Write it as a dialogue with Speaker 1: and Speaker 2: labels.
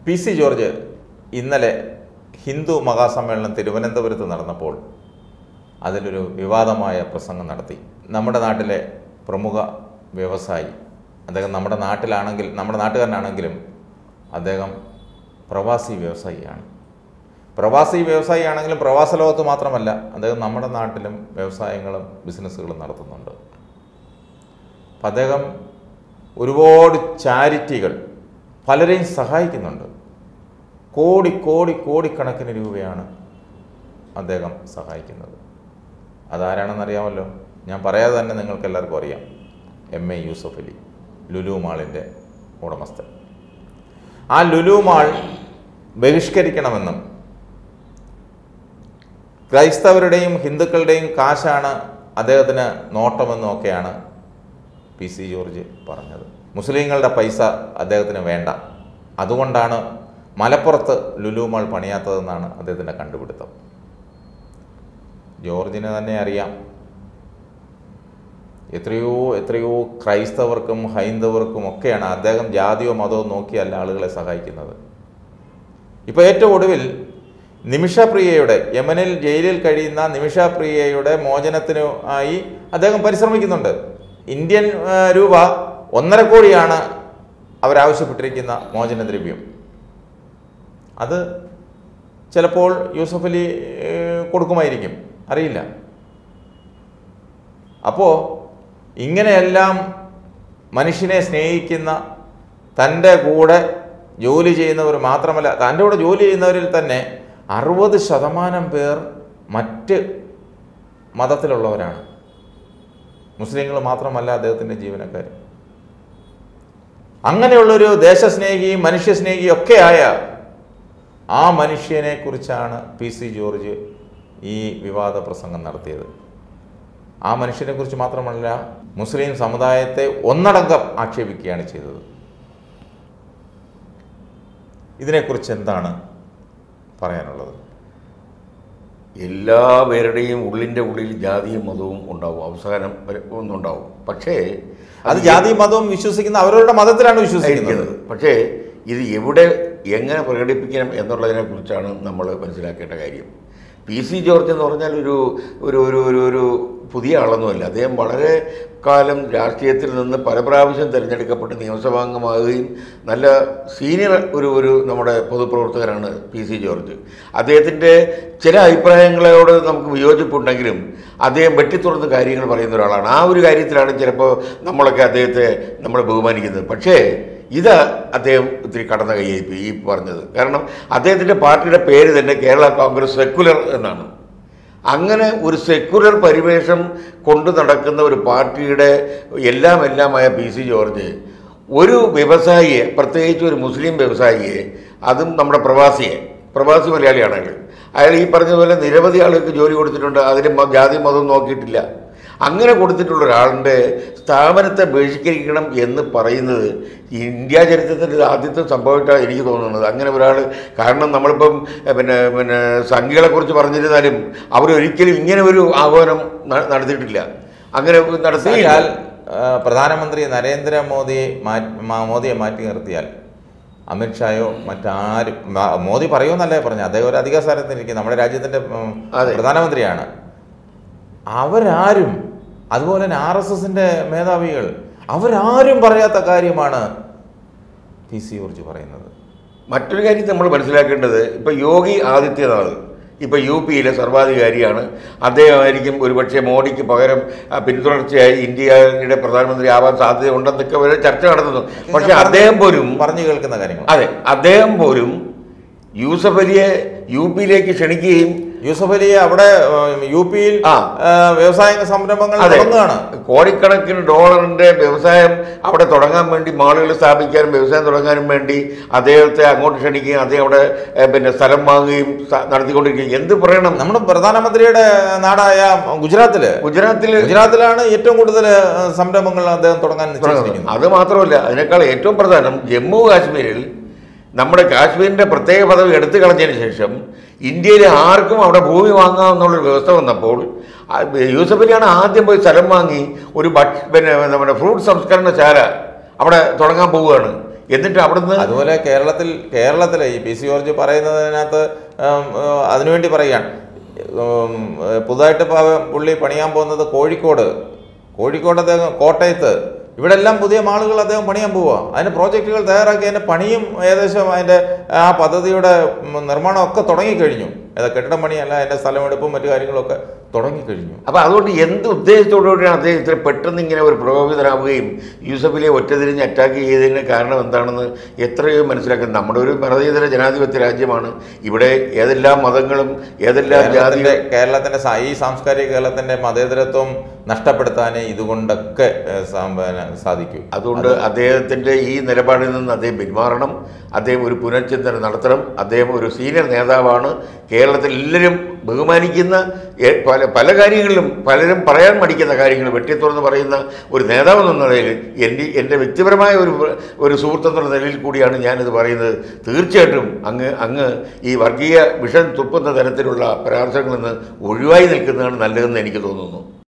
Speaker 1: P C George ഇന്നലെ ഹിന്ദു മഹാസമ്മേളനം തിരുവനന്തപുരത്ത് നടന്നപ്പോൾ അതിലൊരു വിവാദമായ പ്രസംഗം നടത്തി നമ്മുടെ നാട്ടിലെ പ്രമുഖ വ്യവസായി അദ്ദേഹം നമ്മുടെ നാട്ടിലാണെങ്കിൽ നമ്മുടെ നാട്ടുകാരനാണെങ്കിലും അദ്ദേഹം പ്രവാസി വ്യവസായിയാണ് പ്രവാസി വ്യവസായി ആണെങ്കിലും പ്രവാസ ലോകത്ത് മാത്രമല്ല അദ്ദേഹം നമ്മുടെ നാട്ടിലും വ്യവസായങ്ങളും ബിസിനസ്സുകളും നടത്തുന്നുണ്ട് അപ്പം അദ്ദേഹം ഒരുപാട് ചാരിറ്റികൾ പലരെയും സഹായിക്കുന്നുണ്ട് കോടി കോടി കോടിക്കണക്കിന് രൂപയാണ് അദ്ദേഹം സഹായിക്കുന്നത് അതാരാണെന്നറിയാമല്ലോ ഞാൻ പറയാതെ തന്നെ നിങ്ങൾക്ക് എല്ലാവർക്കും അറിയാം എം എ യൂസഫ് അലി ലുലു മാളിൻ്റെ ഉടമസ്ഥൻ ആ ലുലു മാൾ ബഹിഷ്കരിക്കണമെന്നും ക്രൈസ്തവരുടെയും ഹിന്ദുക്കളുടെയും കാശാണ് അദ്ദേഹത്തിന് നോട്ടമെന്നും ഒക്കെയാണ് പി സി ജോർജ് പറഞ്ഞത് മുസ്ലിങ്ങളുടെ പൈസ അദ്ദേഹത്തിന് വേണ്ട അതുകൊണ്ടാണ് മലപ്പുറത്ത് ലുലു മാൾ പണിയാത്തതെന്നാണ് അദ്ദേഹത്തിൻ്റെ കണ്ടുപിടുത്തം ജോർജിന് തന്നെ അറിയാം എത്രയോ എത്രയോ ക്രൈസ്തവർക്കും ഹൈന്ദവർക്കും ഒക്കെയാണ് അദ്ദേഹം ജാതിയോ മതമോ നോക്കിയല്ല ആളുകളെ സഹായിക്കുന്നത് ഇപ്പോൾ ഏറ്റവും ഒടുവിൽ നിമിഷപ്രിയയുടെ യമനിൽ ജയിലിൽ കഴിയുന്ന നിമിഷപ്രിയയുടെ മോചനത്തിനു ആയി അദ്ദേഹം പരിശ്രമിക്കുന്നുണ്ട് ഇന്ത്യൻ ആ, രൂപ ഒന്നര കോടിയാണ് അവരാവശ്യപ്പെട്ടിരിക്കുന്ന മോചനദ്രവ്യം അത് ചിലപ്പോൾ യൂസഫ് അലി ഏ, കൊടുക്കുമായിരിക്കും അറിയില്ല അപ്പോൾ ഇങ്ങനെയെല്ലാം മനുഷ്യനെ സ്നേഹിക്കുന്ന തൻ്റെ കൂടെ ജോലി ചെയ്യുന്നവർ മാത്രമല്ല തൻ്റെ കൂടെ ജോലി ചെയ്യുന്നവരിൽ തന്നെ അറുപത് ശതമാനം പേർ മറ്റ് മതത്തിലുള്ളവരാണ് മുസ്ലിങ്ങൾ മാത്രമല്ല അദ്ദേഹത്തിൻ്റെ ജീവനക്കാർ അങ്ങനെയുള്ളൊരു ദേശസ്നേഹിയും മനുഷ്യസ്നേഹിയും ഒക്കെയായ ആ മനുഷ്യനെ കുറിച്ചാണ് പി സി ജോർജ് ഈ വിവാദ പ്രസംഗം നടത്തിയത് ആ മനുഷ്യനെ കുറിച്ച് മാത്രമല്ല മുസ്ലിം സമുദായത്തെ ഒന്നടങ്കം ആക്ഷേപിക്കുകയാണ് ചെയ്തത് ഇതിനെക്കുറിച്ച് എന്താണ് പറയാനുള്ളത്
Speaker 2: എല്ലാവരുടെയും ഉള്ളിൻ്റെ ഉള്ളിൽ ജാതിയും മതവും ഉണ്ടാവും അവസാനം വരെ ഒന്നുണ്ടാവും പക്ഷേ
Speaker 1: അത് ജാതി മതവും വിശ്വസിക്കുന്ന അവരവരുടെ മതത്തിലാണ് വിശ്വസിക്കുന്നത്
Speaker 2: ഇരിക്കുന്നത് പക്ഷേ ഇത് എവിടെ എങ്ങനെ പ്രകടിപ്പിക്കണം എന്നുള്ളതിനെ കുറിച്ചാണ് നമ്മൾ മനസ്സിലാക്കേണ്ട കാര്യം പി സി ജോർജ് എന്ന് പറഞ്ഞാൽ ഒരു ഒരു ഒരു ഒരു ഒരു പുതിയ ആളൊന്നുമല്ല അദ്ദേഹം വളരെ കാലം രാഷ്ട്രീയത്തിൽ നിന്ന് പല പ്രാവശ്യം തിരഞ്ഞെടുക്കപ്പെട്ട് നിയമസഭാംഗമാകുകയും നല്ല സീനിയർ ഒരു ഒരു നമ്മുടെ പൊതുപ്രവർത്തകനാണ് പി സി ജോർജ് അദ്ദേഹത്തിൻ്റെ ചില അഭിപ്രായങ്ങളോട് നമുക്ക് വിയോജിപ്പുണ്ടെങ്കിലും അദ്ദേഹം വെട്ടിത്തുറന്ന് കാര്യങ്ങൾ പറയുന്ന ഒരാളാണ് ആ ഒരു കാര്യത്തിലാണ് ചിലപ്പോൾ നമ്മളൊക്കെ അദ്ദേഹത്തെ നമ്മൾ ബഹുമാനിക്കുന്നത് പക്ഷേ ഇത് അദ്ദേഹം ഇത്തിരി കടന്ന കൈയായി ഈ പറഞ്ഞത് കാരണം അദ്ദേഹത്തിൻ്റെ പാർട്ടിയുടെ പേര് തന്നെ കേരള കോൺഗ്രസ് സെക്കുലർ എന്നാണ് അങ്ങനെ ഒരു സെക്കുലർ പരിവേഷം കൊണ്ടു നടക്കുന്ന ഒരു പാർട്ടിയുടെ എല്ലാം എല്ലാമായ പി സി ജോർജ് ഒരു വ്യവസായിയെ പ്രത്യേകിച്ച് ഒരു മുസ്ലിം വ്യവസായിയെ അതും നമ്മുടെ പ്രവാസിയെ പ്രവാസി മലയാളിയാണെങ്കിൽ അയാൾ ഈ പറഞ്ഞതുപോലെ നിരവധി ആളുകൾക്ക് ജോലി കൊടുത്തിട്ടുണ്ട് അതിന് മ- ജാതി മതം നോക്കിയിട്ടില്ല അങ്ങനെ കൊടുത്തിട്ടുള്ള ഒരാളുടെ സ്ഥാപനത്തെ ബഹിഷ്കരിക്കണം എന്ന് പറയുന്നത് ഇന്ത്യ ചരിത്രത്തിൽ ഇത് ആദ്യത്തെ സംഭവമായിട്ടാണ് എനിക്ക് തോന്നുന്നത് അങ്ങനെ ഒരാൾ കാരണം നമ്മളിപ്പം എ, പിന്നെ പിന്നെ സംഘികളെക്കുറിച്ച് പറഞ്ഞിരുന്നാലും അവരൊരിക്കലും ഇങ്ങനെ ഒരു ആഹ്വാനം ന- നടത്തിയിട്ടില്ല അങ്ങനെ നടത്തിയില്ല
Speaker 1: സാക്ഷാൽ ആ, പ്രധാനമന്ത്രി നരേന്ദ്രമോദിയെ മാറ്റി മാ- മോദിയെ മാറ്റി നിർത്തിയാൽ അമിത്ഷായോ മറ്റാരും മ- മോദി പറയുമെന്നല്ലേ പറഞ്ഞു അദ്ദേഹം ഒരു അധിക സ്ഥാനത്തിരിക്കും നമ്മുടെ രാജ്യത്തിന്റെ ഉം,
Speaker 2: അതെ.
Speaker 1: പ്രധാനമന്ത്രിയാണ് അവരാരും അതുപോലെ തന്നെ ആർ എസ് എസിന്റെ മേധാവികൾ അവരാരും പറയാത്ത കാര്യമാണ് പി സി ജോർജ് പറയുന്നത്
Speaker 2: മറ്റൊരു കാര്യം നമ്മൾ മനസ്സിലാക്കേണ്ടത് ഇപ്പോൾ യോഗി ആദിത്യനാഥ് ഇപ്പോൾ യു പിയിലെ സർവാധികാരിയാണ് അദ്ദേഹമായിരിക്കും ഒരുപക്ഷെ മോഡിക്ക് പകരം ആ, പിന്തുടർച്ചയായി ഇന്ത്യയുടെ പ്രധാനമന്ത്രി ആവാൻ സാധ്യത ഉണ്ടെന്നൊക്കെ വരെ ചർച്ച നടത്തുന്നു പക്ഷേ അദ്ദേഹം പോലും
Speaker 1: പറഞ്ഞു കേൾക്കുന്ന കാര്യങ്ങൾ
Speaker 2: അതെ അദ്ദേഹം പോലും യൂസഫ് അലിയെ യു പിയിലേക്ക് ക്ഷണിക്കുകയും
Speaker 1: യൂസഫ് അലിയെ അവിടെ ഉം, യു പിയിൽ
Speaker 2: ആ.
Speaker 1: ആ, വ്യവസായ സംരംഭങ്ങൾ
Speaker 2: അതെ
Speaker 1: തുടങ്ങുകയാണ്
Speaker 2: കോടിക്കണക്കിന് ഡോളറിന്റെ വ്യവസായം അവിടെ തുടങ്ങാൻ വേണ്ടി മാളുകൾ സ്ഥാപിക്കാനും വ്യവസായം തുടങ്ങാനും വേണ്ടി അദ്ദേഹത്തെ അങ്ങോട്ട് ക്ഷണിക്കുകയും അദ്ദേഹം അവിടെ ഏ, പിന്നെ സ്ഥലം വാങ്ങുകയും സ- നടത്തിക്കൊണ്ടിരിക്കുകയും എന്ത് പറയണം
Speaker 1: നമ്മുടെ പ്രധാനമന്ത്രിയുടെ നാടായ ഗുജറാത്തില്
Speaker 2: ഗുജറാത്തിൽ
Speaker 1: ഗുജറാത്തിലാണ് ഏറ്റവും കൂടുതൽ സംരംഭങ്ങൾ അദ്ദേഹം തുടങ്ങാൻ നിശ്ചയിച്ചിരിക്കുന്നത്
Speaker 2: അത് മാത്രമല്ല അതിനേക്കാൾ ഏറ്റവും പ്രധാനം ജമ്മു കാശ്മീരിൽ നമ്മുടെ കാശ്മീരിന്റെ പ്രത്യേക പദവി എടുത്തു കളഞ്ഞതിന് ശേഷം ഇന്ത്യയിലെ ആർക്കും അവിടെ ഭൂമി വാങ്ങാമെന്നുള്ളൊരു വ്യവസ്ഥ വന്നപ്പോൾ ആ, യൂസഫ് അലിയാണ് ആദ്യം പോയി സ്ഥലം വാങ്ങി ഒരു ഭക്ഷ പിന്നെ നമ്മുടെ ഫ്രൂട്ട് സംസ്കരണശാല അവിടെ തുടങ്ങാൻ പോവുകയാണ് എന്നിട്ട് അവിടുന്ന്
Speaker 1: അതുപോലെ കേരളത്തിൽ കേരളത്തിലെ ഈ പി സി ജോർജ് പറയുന്നതിനകത്ത് ഉം, ഉം, അതിനുവേണ്ടി പറയുകയാണ് ഉം, പുതുതായിട്ട് ഇപ്പൊ അവൻ പുള്ളി പണിയാൻ പോകുന്നത് കോഴിക്കോട് കോഴിക്കോട് അദ്ദേഹം കോട്ടയത്ത് ഇവിടെ എല്ലാം പുതിയ മാളുകൾ അദ്ദേഹം പണിയാൻ പോവുക അതിന് പ്രോജക്റ്റുകൾ തയ്യാറാക്കി അതിന്റെ പണിയും ഏകദേശം അതിന്റെ ആ പദ്ധതിയുടെ ഉം, നിർമ്മാണമൊക്കെ തുടങ്ങിക്കഴിഞ്ഞു ഏതാ കെട്ടിടം പണിയല്ല അതിന്റെ സ്ഥലമെടുപ്പും മറ്റു കാര്യങ്ങളൊക്കെ തുടങ്ങിക്കഴിഞ്ഞു
Speaker 2: അപ്പോൾ അതുകൊണ്ട് എന്ത് ഉദ്ദേശത്തോടുകൂടിയാണ് അദ്ദേഹം ഇത്ര പെട്ടെന്ന് ഇങ്ങനെ ഒരു പ്രകോപിതനാവുകയും യൂസഫിലെ ഒറ്റതിരിഞ്ഞ് അറ്റാക്ക് ചെയ്തതിന് കാരണം എന്താണെന്ന് എത്രയോ മനസ്സിലാക്കുന്നത് നമ്മുടെ ഒരു മതേതര ജനാധിപത്യ രാജ്യമാണ് ഇവിടെ ഏതെല്ലാം മതങ്ങളും ഏതെല്ലാം
Speaker 1: കേരളത്തിന്റെ
Speaker 2: ജാതികളും
Speaker 1: കേരളത്തിന്റെ സാ- ഈ സാംസ്കാരിക കേരളത്തിന്റെ മതേതരത്വം നഷ്ടപ്പെടുത്താനേ ഇതുകൊണ്ടൊക്കെ ഏഹ്, സാ- പിന്നെ സാധിക്കൂ
Speaker 2: അതുകൊണ്ട് അദ്ദേഹത്തിൻ്റെ ഈ നിലപാടിൽ നിന്ന് അദ്ദേഹം പിന്മാറണം അദ്ദേഹം ഒരു പുനർചിന്തനം നടത്തണം അദ്ദേഹം ഒരു സീനിയർ നേതാവാണ് കേരളത്തിൽ എല്ലാവരും ബഹുമാനിക്കുന്ന എ- പല പല കാര്യങ്ങളിലും പലരും പറയാൻ മടിക്കുന്ന കാര്യങ്ങൾ വെട്ടിത്തുറന്ന് പറയുന്ന ഒരു നേതാവ് എന്ന നിലയിൽ എൻ്റെ എൻ്റെ വ്യക്തിപരമായ ഒരു ഒരു സുഹൃത്ത് എന്നുള്ള നിലയിൽ കൂടിയാണ് ഞാനിത് പറയുന്നത് തീർച്ചയായിട്ടും അങ്ങ് അങ്ങ് ഈ വർഗീയ വിഷം തുപ്പുന്ന തരത്തിലുള്ള പരാമർശങ്ങളിൽ നിന്ന് ഒഴിവായി നിൽക്കുന്നതാണ് നല്ലതെന്ന് എനിക്ക് തോന്നുന്നു